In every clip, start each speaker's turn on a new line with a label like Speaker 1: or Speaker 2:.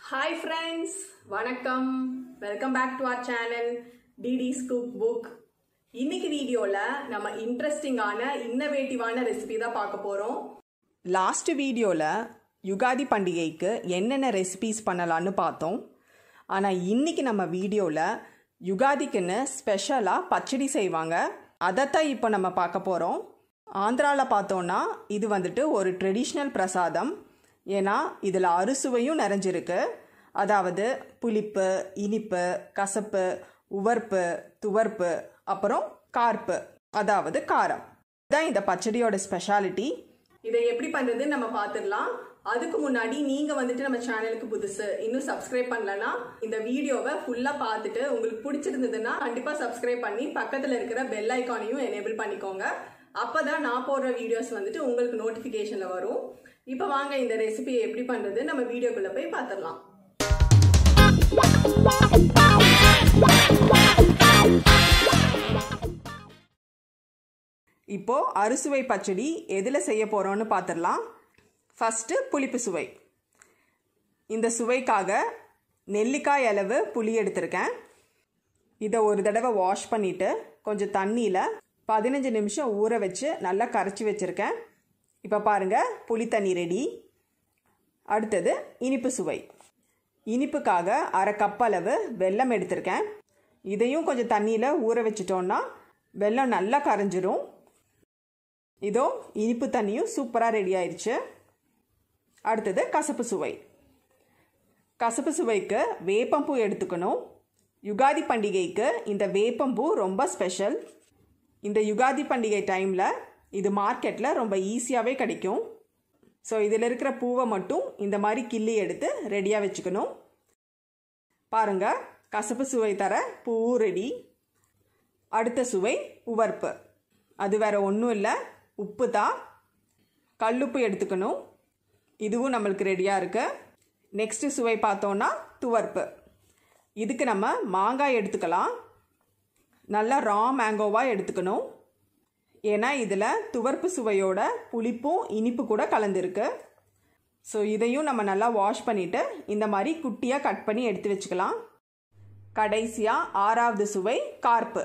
Speaker 1: hi friends வணக்கம் welcome back to our channel DD's cook book இன்னைக்கு வீடியோவில் நம்ம இன்ட்ரெஸ்டிங்கான இன்னோவேட்டிவான ரெசிபி தான் பார்க்க போகிறோம் லாஸ்ட் வீடியோவில் யுகாதி பண்டிகைக்கு என்னென்ன ரெசிபீஸ் பண்ணலான்னு பார்த்தோம் ஆனால் இன்னைக்கு நம்ம வீடியோவில் யுகாதிக்குன்னு ஸ்பெஷலாக பச்சடி செய்வாங்க அதைத்தான் இப்போ நம்ம பார்க்க போகிறோம் ஆந்திராவில் பார்த்தோன்னா இது வந்துட்டு ஒரு ட்ரெடிஷ்னல் பிரசாதம் ஏன்னா இதில் அறுசுவையும் நிறைஞ்சிருக்கு அதாவது புளிப்பு இனிப்பு கசப்பு உவர்ப்பு துவர்ப்பு அப்புறம் கார்ப்பு அதாவது காரம் இதுதான் இந்த பச்சடியோட ஸ்பெஷாலிட்டி இதை எப்படி பண்ணுறது நம்ம பார்த்துடலாம் அதுக்கு முன்னாடி நீங்க வந்துட்டு நம்ம சேனலுக்கு புதுசு இன்னும் சப்ஸ்கிரைப் பண்ணலனா இந்த வீடியோவை ஃபுல்லா பார்த்துட்டு உங்களுக்கு பிடிச்சிருந்ததுன்னா கண்டிப்பா சப்ஸ்கிரைப் பண்ணி பக்கத்துல இருக்கிற பெல் ஐக்கானையும் எனேபிள் பண்ணிக்கோங்க அப்பதான் நான் போடுற வீடியோஸ் வந்துட்டு உங்களுக்கு நோட்டிபிகேஷன்ல வரும் இப்போ வாங்க இந்த ரெசிபியை எப்படி பண்றது நம்ம வீடியோக்குள்ள போய் பார்த்துடலாம் இப்போ அறுசுவை பச்சடி எதில் செய்ய போகிறோன்னு பார்த்துடலாம் ஃபஸ்ட்டு புளிப்பு சுவை இந்த சுவைக்காக நெல்லிக்காய் அளவு புளி எடுத்திருக்கேன் இதை ஒரு தடவை வாஷ் பண்ணிவிட்டு கொஞ்சம் தண்ணியில் பதினஞ்சு நிமிஷம் ஊற வச்சு நல்லா கரைச்சி வச்சுருக்கேன் இப்போ பாருங்கள் புளி தண்ணி ரெடி அடுத்தது இனிப்பு சுவை இனிப்புக்காக அரை கப் அளவு வெல்லம் எடுத்திருக்கேன் இதையும் கொஞ்சம் தண்ணியில் ஊற வச்சிட்டோன்னா வெல்லம் நல்லா கரைஞ்சிரும் இதோ இனிப்பு தண்ணியும் சூப்பராக ரெடி ஆயிடுச்சு அடுத்தது கசப்பு சுவை கசப்பு சுவைக்கு வேப்பம்பூ எடுத்துக்கணும் யுகாதி பண்டிகைக்கு இந்த வேப்பம்பூ ரொம்ப ஸ்பெஷல் இந்த யுகாதி பண்டிகை டைமில் இது மார்க்கெட்டில் ரொம்ப ஈஸியாகவே கிடைக்கும் ஸோ இதில் இருக்கிற பூவை மட்டும் இந்த மாதிரி கிள்ளி எடுத்து ரெடியாக வச்சுக்கணும் பாருங்கள் கசப்பு சுவை தர பூவும் ரெடி அடுத்த சுவை உவர்ப்பு அது வேற ஒன்றும் இல்லை உப்பு தான் கல்லுப்பு எடுத்துக்கணும் இதுவும் நம்மளுக்கு ரெடியாக இருக்கு நெக்ஸ்ட்டு சுவை பார்த்தோன்னா துவர்ப்பு இதுக்கு நம்ம மாங்காய் எடுத்துக்கலாம் நல்லா ரா மேங்கோவாக எடுத்துக்கணும் ஏன்னா இதில் துவர்ப்பு சுவையோட புளிப்பும் இனிப்பு கூட கலந்துருக்கு ஸோ இதையும் நம்ம நல்லா வாஷ் பண்ணிவிட்டு இந்த மாதிரி குட்டியாக கட் பண்ணி எடுத்து வச்சுக்கலாம் கடைசியாக ஆறாவது சுவை கார்ப்பு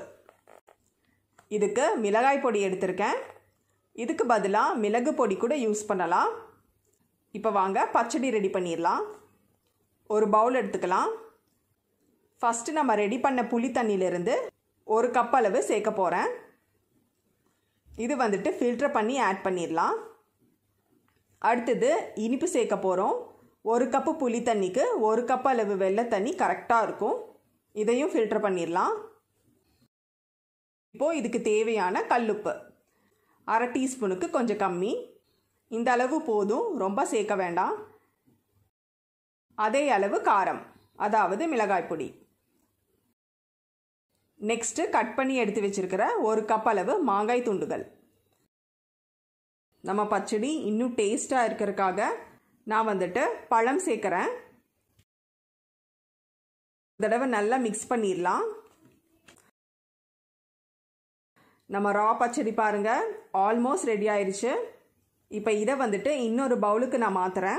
Speaker 1: இதுக்கு மிளகாய் பொடி எடுத்திருக்கேன் இதுக்கு பதிலாக மிளகு பொடி கூட யூஸ் பண்ணலாம் இப்போ வாங்க பச்சடி ரெடி பண்ணிடலாம் ஒரு பவுல் எடுத்துக்கலாம் ஃபஸ்ட்டு நம்ம ரெடி பண்ண புளி தண்ணியிலேருந்து ஒரு கப் அளவு சேர்க்க போகிறேன் இது வந்துட்டு ஃபில்டர் பண்ணி ஆட் பண்ணிடலாம் அடுத்தது இனிப்பு சேர்க்க போகிறோம் ஒரு கப்பு புளி தண்ணிக்கு ஒரு கப் அளவு வெள்ளை தண்ணி கரெக்டாக இருக்கும் இதையும் ஃபில்டர் பண்ணிடலாம் இப்போது இதுக்கு தேவையான கல்லுப்பு அரை டீஸ்பூனுக்கு கொஞ்சம் கம்மி இந்த அளவு போதும் ரொம்ப சேர்க்க வேண்டாம் அதே அளவு காரம் அதாவது மிளகாய் பொடி நெக்ஸ்ட்டு கட் பண்ணி எடுத்து வச்சிருக்கிற ஒரு கப் அளவு மாங்காய் துண்டுகள் நம்ம பச்சடி இன்னும் டேஸ்ட்டாக இருக்கிறதுக்காக நான் வந்துட்டு பழம் சேர்க்குறேன் தடவை நல்லா மிக்ஸ் பண்ணிடலாம் நம்ம ரா பச்சடி பாருங்க ஆல்மோஸ்ட் ரெடி ஆயிடுச்சு இப்போ இதை வந்துட்டு இன்னொரு பவுலுக்கு நான் மாற்றுறேன்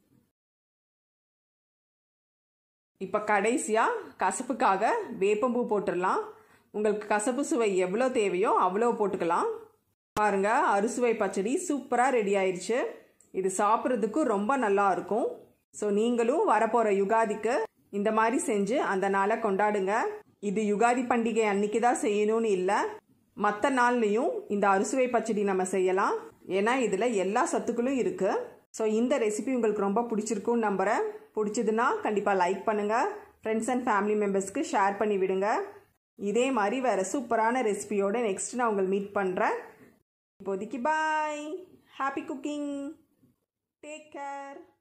Speaker 1: இப்போ கடைசியாக கசப்புக்காக வேப்பம்பூ போட்டுடலாம் உங்களுக்கு கசப்பு சுவை எவ்வளோ தேவையோ அவ்வளோ போட்டுக்கலாம் பாருங்க அறுசுவை பச்சடி சூப்பராக ரெடி ஆயிடுச்சு இது சாப்பிட்றதுக்கும் ரொம்ப நல்லா இருக்கும் ஸோ நீங்களும் வரப்போகிற யுகாதிக்கு இந்த மாதிரி செஞ்சு அந்த நாளை கொண்டாடுங்க இது யுகாதி பண்டிகை அன்னைக்கு தான் செய்யணும்னு இல்லை மற்ற நாள்லையும் இந்த அறுசுவை பச்சடி நம்ம செய்யலாம் ஏன்னா இதில் எல்லா சத்துக்களும் இருக்குது ஸோ இந்த ரெசிபி உங்களுக்கு ரொம்ப பிடிச்சிருக்கும்னு நம்புகிறேன் பிடிச்சதுன்னா கண்டிப்பாக லைக் பண்ணுங்கள் ஃப்ரெண்ட்ஸ் அண்ட் ஃபேமிலி மெம்பர்ஸ்க்கு ஷேர் பண்ணி விடுங்க இதே மாதிரி வேறு சூப்பரான ரெசிபியோட நெக்ஸ்ட் நான் உங்களை மீட் பண்ணுறேன் இப்போதைக்கு bye happy cooking take care